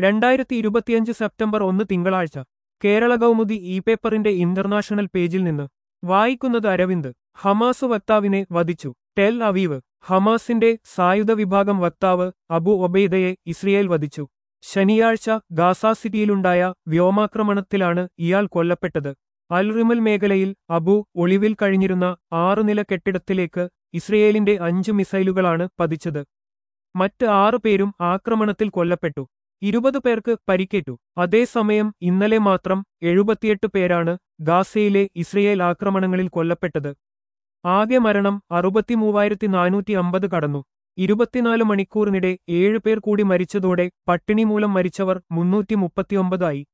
രണ്ടായിരത്തി ഇരുപത്തിയഞ്ച് സെപ്റ്റംബർ ഒന്ന് തിങ്കളാഴ്ച കേരള കൗമുദി ഇ പേപ്പറിന്റെ ഇന്റർനാഷണൽ പേജിൽ നിന്ന് വായിക്കുന്നത് അരവിന്ദ് ഹമാസ് വക്താവിനെ വധിച്ചു ടെൽ അവീവ് ഹമാസിന്റെ സായുധ വിഭാഗം വക്താവ് അബു ഒബൈദയെ ഇസ്രയേൽ വധിച്ചു ശനിയാഴ്ച ഗാസ സിറ്റിയിലുണ്ടായ വ്യോമാക്രമണത്തിലാണ് ഇയാൾ കൊല്ലപ്പെട്ടത് അൽ റിമൽ മേഖലയിൽ അബു ഒളിവിൽ കഴിഞ്ഞിരുന്ന ആറ് നില കെട്ടിടത്തിലേക്ക് ഇസ്രയേലിന്റെ അഞ്ച് മിസൈലുകളാണ് പതിച്ചത് മറ്റ് ആറ് പേരും ആക്രമണത്തിൽ കൊല്ലപ്പെട്ടു ഇരുപത് പേർക്ക് പരിക്കേറ്റു അതേസമയം ഇന്നലെ മാത്രം എഴുപത്തിയെട്ട് പേരാണ് ഗാസയിലെ ഇസ്രയേൽ ആക്രമണങ്ങളിൽ കൊല്ലപ്പെട്ടത് ആകെ മരണം അറുപത്തിമൂവായിരത്തി നാനൂറ്റി അമ്പത് കടന്നു ഇരുപത്തിനാല് മണിക്കൂറിനിടെ ഏഴ് പേർ കൂടി മരിച്ചതോടെ പട്ടിണി മൂലം മരിച്ചവർ മുന്നൂറ്റി മുപ്പത്തിയൊമ്പതായി